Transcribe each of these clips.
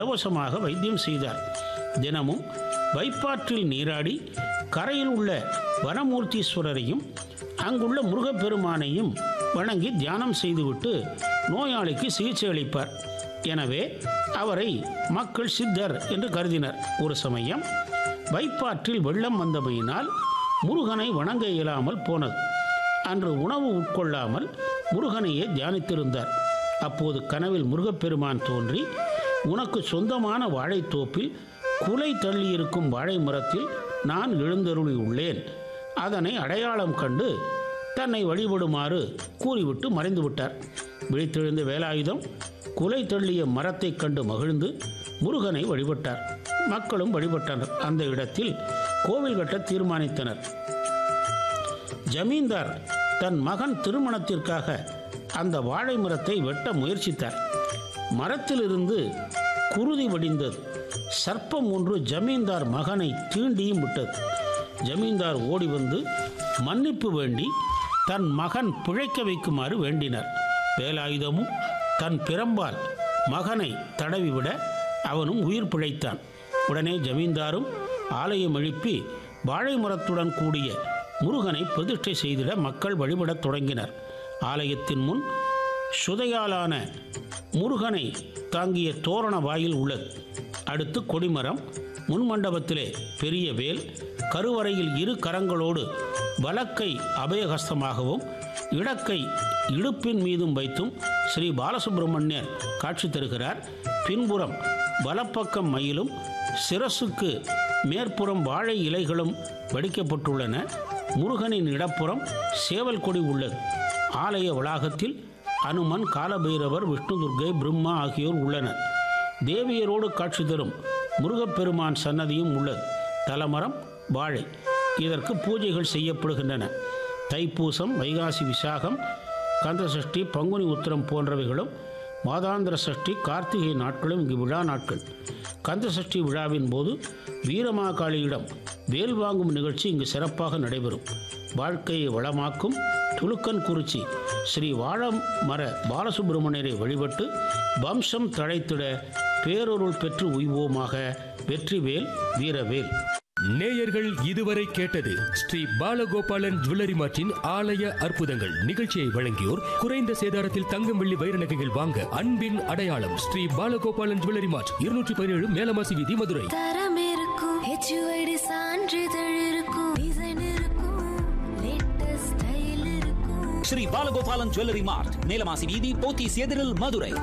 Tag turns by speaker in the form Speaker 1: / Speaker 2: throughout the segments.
Speaker 1: இலவசமாக வைத்தியம் செய்தார் தினமும் வைப்பாற்றில் நீராடி கரையில் உள்ள வனமூர்த்தீஸ்வரரையும் அங்குள்ள முருகப்பெருமானையும் வணங்கி தியானம் செய்துவிட்டு நோயாளிக்கு சிகிச்சை அளிப்பார் எனவே அவரை மக்கள் சித்தர் என்று கருதினர் ஒரு சமயம் வைப்பாற்றில் வெள்ளம் வந்தமையினால் முருகனை வணங்க இயலாமல் போனது அன்று உணவு உட்கொள்ளாமல் முருகனையே தியானித்திருந்தார் அப்போது கனவில் முருகப்பெருமான் தோன்றி உனக்கு சொந்தமான வாழைத்தோப்பில் குலை தள்ளியிருக்கும் வாழை மரத்தில் நான் எழுந்தருளி உள்ளேன் அதனை அடையாளம் கண்டு தன்னை வழிபடுமாறு கூறிவிட்டு மறைந்து விட்டார் விழித்தெழுந்த வேலாயுதம் குலை தள்ளிய மரத்தைக் கண்டு மகிழ்ந்து முருகனை வழிபட்டார் மக்களும் வழிபட்டனர் அந்த இடத்தில் கோவில் கட்ட தீர்மானித்தனர் ஜமீன்தார் தன் மகன் திருமணத்திற்காக அந்த வாழை மரத்தை வெட்ட முயற்சித்தார் மரத்திலிருந்து குருதி வடிந்தது சர்ப்பம் ஒன்று ஜமீன்தார் மகனை தீண்டியும் விட்டது ஜமீன்தார் ஓடி வந்து மன்னிப்பு வேண்டி தன் மகன் பிழைக்க வைக்குமாறு வேண்டினார் வேலாயுதமும் தன் பிரம்பால் மகனை தடவிவிட அவனும் உயிர் பிழைத்தான் உடனே ஜமீன்தாரும் ஆலயம் எழுப்பி வாழை மரத்துடன் கூடிய முருகனை பிரதிஷ்டை செய்திட மக்கள் வழிபடத் தொடங்கினர் ஆலயத்தின் முன் சுதையாலான முருகனை தாங்கிய தோரண வாயில் உள்ளது அடுத்து கொடிமரம் முன்மண்டபத்திலே பெரிய வேல் கருவறையில் இரு கரங்களோடு வலக்கை அபயஹஸ்தமாகவும் இடக்கை இடுப்பின் மீதும் வைத்தும் ஸ்ரீ பாலசுப்பிரமணியர் காட்சி தருகிறார் பின்புறம் வலப்பக்கம் மயிலும் சிரசுக்கு மேற்புறம் வாழை இலைகளும் வடிக்கப்பட்டுள்ளன முருகனின் இடப்புறம் சேவல் கொடி உள்ளது ஆலய வளாகத்தில் அனுமன் காலபைரவர் விஷ்ணு துர்க்கை பிரம்மா ஆகியோர் உள்ளனர் தேவியரோடு காட்சி தரும் முருகப்பெருமான் சன்னதியும் உள்ளது தலமரம் வாழை இதற்கு பூஜைகள் செய்யப்படுகின்றன தைப்பூசம் வைகாசி விசாகம் கந்தசஷ்டி பங்குனி உத்திரம் போன்றவைகளும் மாதாந்திர சஷ்டி கார்த்திகை நாட்களும் இங்கு விழா நாட்கள் கந்தசஷ்டி விழாவின் போது வீரமாகாளியிடம் வேல் வாங்கும் நிகழ்ச்சி இங்கு சிறப்பாக நடைபெறும் வாழ்க்கையை வளமாக்கும் துலுக்கன் குறிச்சி ஸ்ரீ வாழமர பாலசுப்பிரமணியரை வழிபட்டு வம்சம் தழைத்திட பேரொருள் பெற்று உய்வோமாக வெற்றிவேல் வீரவேல்
Speaker 2: நேயர்கள் இதுவரை கேட்டது ஸ்ரீ பாலகோபாலன் ஜுவல்லரி மார்ட்டின் ஆலய அற்புதங்கள் நிகழ்ச்சியை வழங்கியோர் குறைந்த சேதாரத்தில் தங்கம் வெள்ளி வைர நகைகள் வாங்க அன்பின் அடையாளம் ஸ்ரீ பாலகோபாலன் ஜுவல்லரி மார்ட் இருநூற்றி பதினேழு மேலமாசி வீதி மதுரை
Speaker 3: தரம் இருக்கும் ஹெச்யூஐடி சான்றிதழ் இருக்கும் டிசைன் இருக்கும் லேட்டஸ்ட் ஸ்டைல் இருக்கும்
Speaker 4: ஸ்ரீ பாலகோபாலன் ஜுவல்லரி மார்ட் நீலமாசி வீதி போத்தீஸ் எதிரில் மதுரை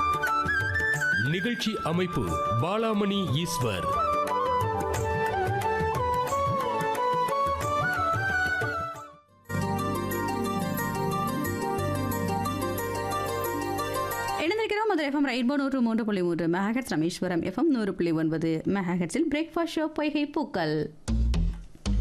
Speaker 2: நிகழ்ச்சி அமைப்பு பாலாமணி ஈஸ்வர்
Speaker 5: இணைந்திருக்கிறோம் மதுரை எஃப்எம் ரெயின்போ நூற்று மூன்று புள்ளி மூன்று மெகாஹெட்ஸ் ராமேஸ்வரம் எஃப்எம் நூறு புள்ளி ஒன்பது மெகாஹெட்ஸில் பிரேக்ஃபாஸ்ட் ஷோ பொய்கை பூக்கள்